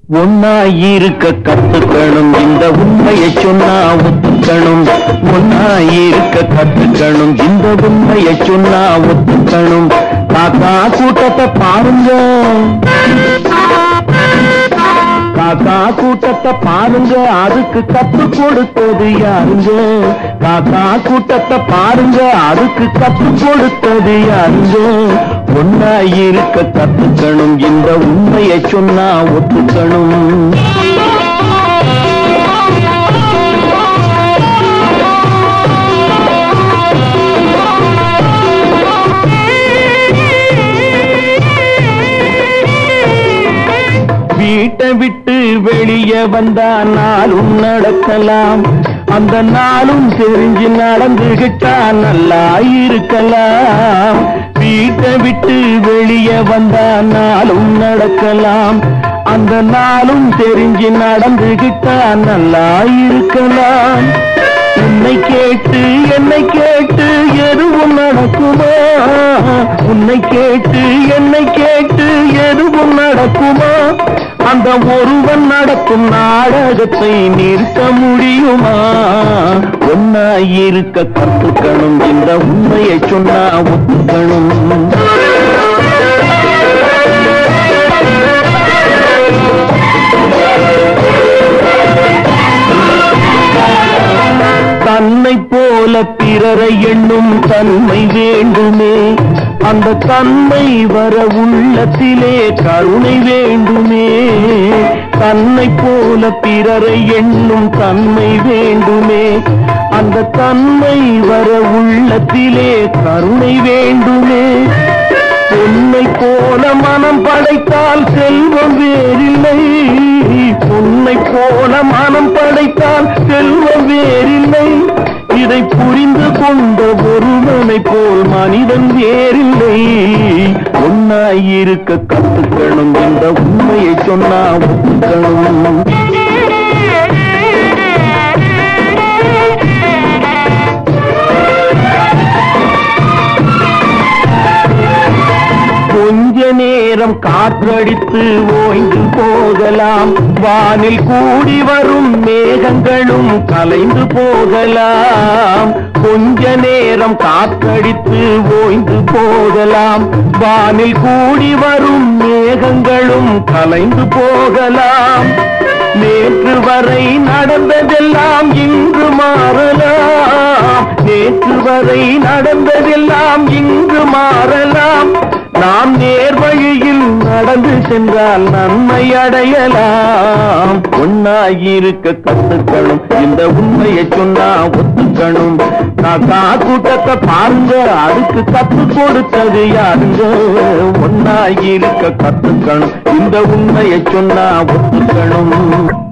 ஒன்னாயிருக்க கத்துக்கணும் இந்த உண்மையை சொன்னா ஒத்துக்கணும் ஒன்னாயிருக்க கத்துக்கணும் இந்த உண்மையை சொன்னா ஒத்துக்கணும் காக்கா கூட்டத்தை பாருங்க காக்கா கூட்டத்தை பாருங்க அதுக்கு கத்து கொடுத்தது யாருங்க காக்கா கூட்டத்தை பாருங்க அதுக்கு கத்து கொடுத்தது யாருங்க ஒன்னா இருக்க கத்துக்கணும் இந்த உண்மையை சொன்னா ஒத்துக்கணும் வீட்டை விட்டு வெளியே வந்தா நாளும் நடக்கலாம் அந்த நாளும் தெரிஞ்சு நடந்துகிட்டா நல்லா இருக்கலாம் வீட்டை விட்டு வெளியே வந்தா நாளும் நடக்கலாம் அந்த நாளும் தெரிஞ்சு நடந்துகிட்டா நல்லா இருக்கலாம் உன்னை கேட்டு என்னை கேட்டு எதுவும் நடக்குமா உன்னை கேட்டு என்னை கேட்டு எதுவும் நடக்குமா அந்த ஒருவன் நடக்கும் நாடகத்தை நிறுத்த முடியுமா ஒன்னா இருக்க கத்துக்கணும் இந்த உண்மையை சொன்னா ஒத்துக்கணும் தன்னை போல பிறரை எண்ணும் தன்மை வேண்டுமே அந்த தன்மை வர உள்ளத்திலே கருணை வேண்டுமே தன்னை போல பிறரை எண்ணும் தன்மை வேண்டுமே அந்த தன்மை வர உள்ளத்திலே கருணை வேண்டுமே உன்னை போல மனம் படைத்தால் செல்வம் வேறில்லை உன்னை போல மனம் படைத்தால் செல்வம் வேறில்லை இதை புரிந்து கொண்ட ஒருவனை போல் மனிதன் வேறில்லை ஒன்னாயிருக்க கத்துக்கணும் இந்த உண்மையை சொன்னா ஒத்துக்கணும் கொஞ்ச நேரம் காற்றடித்து ஓய்ந்து போகலாம் வானில் கூடி வரும் மேகங்களும் கலைந்து போகலாம் கொஞ்ச நேரம் காற்றடித்து ஓய்ந்து போகலாம் வானில் கூடி வரும் மேகங்களும் கலைந்து போகலாம் நேற்று வரை நடந்ததெல்லாம் இன்று மாறலாம் நேற்று வரை நடந்ததெல்லாம் இன்று மாறலாம் நாம் நேர் வழியில் நடந்து சென்றால் நன்மை அடையலாம் ஒன்னாயிருக்க கத்துக்கணும் இந்த உண்மையை சொன்னா ஒத்துக்கணும் காக்கா கூட்டத்தை பாருங்க அதுக்கு கத்து கொடுத்தது யாருங்க ஒன்னாயிருக்க கத்துக்கணும் இந்த உண்மையை சொன்னா ஒத்துக்கணும்